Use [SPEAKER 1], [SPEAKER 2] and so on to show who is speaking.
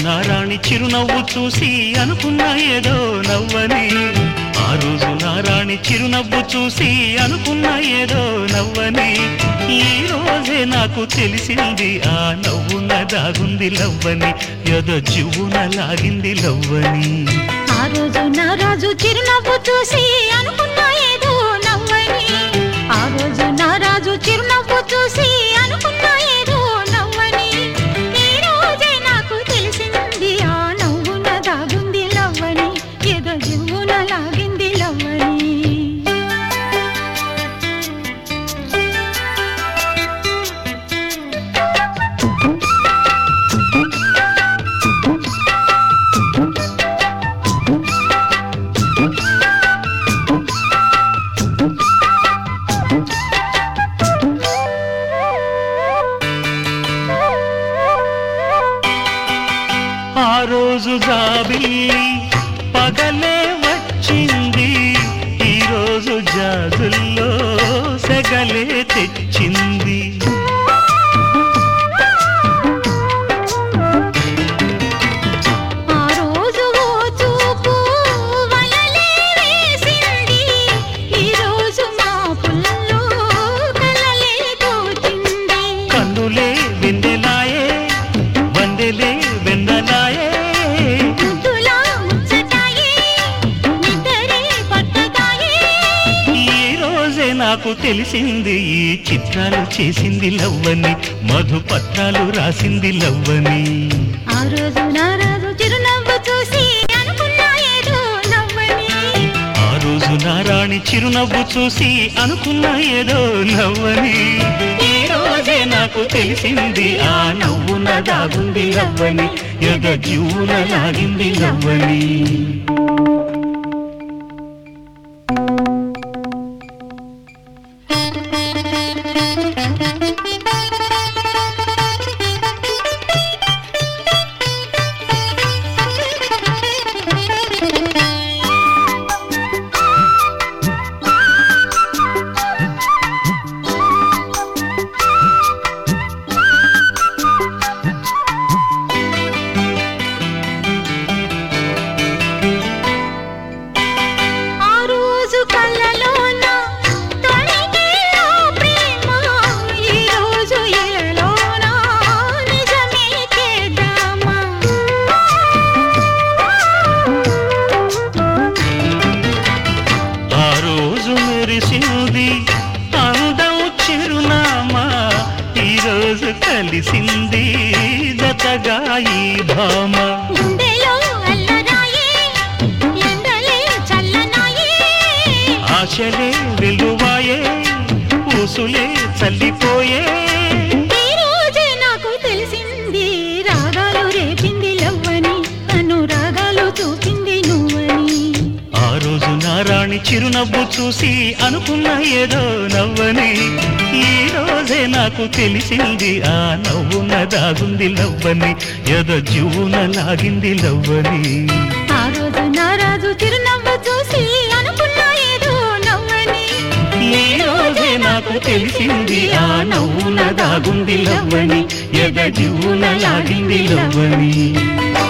[SPEAKER 1] నారాణి చిరునవ్వు చూసి అనుకున్నా ఏదో నవ్వని ఆ రోజు నారాణి చిరునవ్వు చూసి అనుకున్నా ఏదో నవ్వని ఈ రోజే నాకు తెలిసింది ఆ నవ్వున దాగుంది లవ్వని ఏదో జువ్వున లాగింది లవ్వని
[SPEAKER 2] ఆ రోజు నా రాజు చిరునవ్వు చూసి అనుకున్నా ఏదో నవ్వని ఆ రోజు నా రాజు చిరునవ్వు చూసి అనుకున్నా ఏదో నవ్వని ఈ రోజే నాకు తెలిసింది ఆ నవ్వున దాగుంది లవ్వని ఏదో జివ్వున లాగింది లవ్వని
[SPEAKER 1] ఆ రోజు జాబిల్లి పగలే వచ్చింది ఈ రోజు జాజుల్లో సెగలే తెచ్చింది
[SPEAKER 2] ఆ రోజు ఓ చూపు వలలే వేసింది ఈ రోజు మా పుల్లో కలలే తోచింది
[SPEAKER 1] కన్నులే వెన్నెలాయే వందెలే వెన్నలాయే
[SPEAKER 2] ముద్దులా ముచ్చటాయే నిద్రే పట్టదాయే
[SPEAKER 1] ఈ రోజే నాకు తెలిసింది ఈ చిత్రాలు చేసింది లవ్వని మధుపత్రాలు రాసింది లవ్వని
[SPEAKER 2] ఆ రోజు నా రాజు చిరునవ్వు చూసి అనుకున్నా ఏదో నవ్వని
[SPEAKER 1] ఆ రోజు నారాణి చిరునవ్వు చూసి అనుకున్నా ఏదో నవ్వని ఈ రోజే నాకు తెలిసింది ఆ నవ్వున దాగుంది లవ్వని ఎద జీవున లాగింది లవ్వని
[SPEAKER 2] ఆ రోజు కళ్ళలోన తొణికే ఆ ప్రేమ ఈ రోజు ఎలలోన నిజమే చేద్దామా
[SPEAKER 1] ఆ రోజు మెరిసింది అందం చిరునామా ఈ రోజు కలిసింది జతగా ఈ భామ
[SPEAKER 2] గుండెలో అల్లరాయే ఎండలే చల్లనాయే
[SPEAKER 1] ఆశలే వెలువాయే ఊసులే చల్లిపోయే
[SPEAKER 2] ఈ రోజే నాకు తెలిసింది రాగాలు రేపింది లవ్వని అనురాగాలు చూపింది నువ్వని
[SPEAKER 1] ఆ రోజు నారాణి చిరునవ్వు చూసి అనుకున్న ఏదో నవ్వని ఈ రోజే నాకు తెలిసింది ఆ నవ్వున దాగుంది లవ్వని ఏదో జీవున లాగింది లవ్వని
[SPEAKER 2] ఆ రోజు నా రాజు చిరునవ్వు చూసి అనుకున్నా ఏదో నవ్వని
[SPEAKER 1] ఈ రోజే నాకు తెలిసింది ఆ నవ్వున దాగుంది లవ్వని ఎద జీవున లాగింది లవ్వని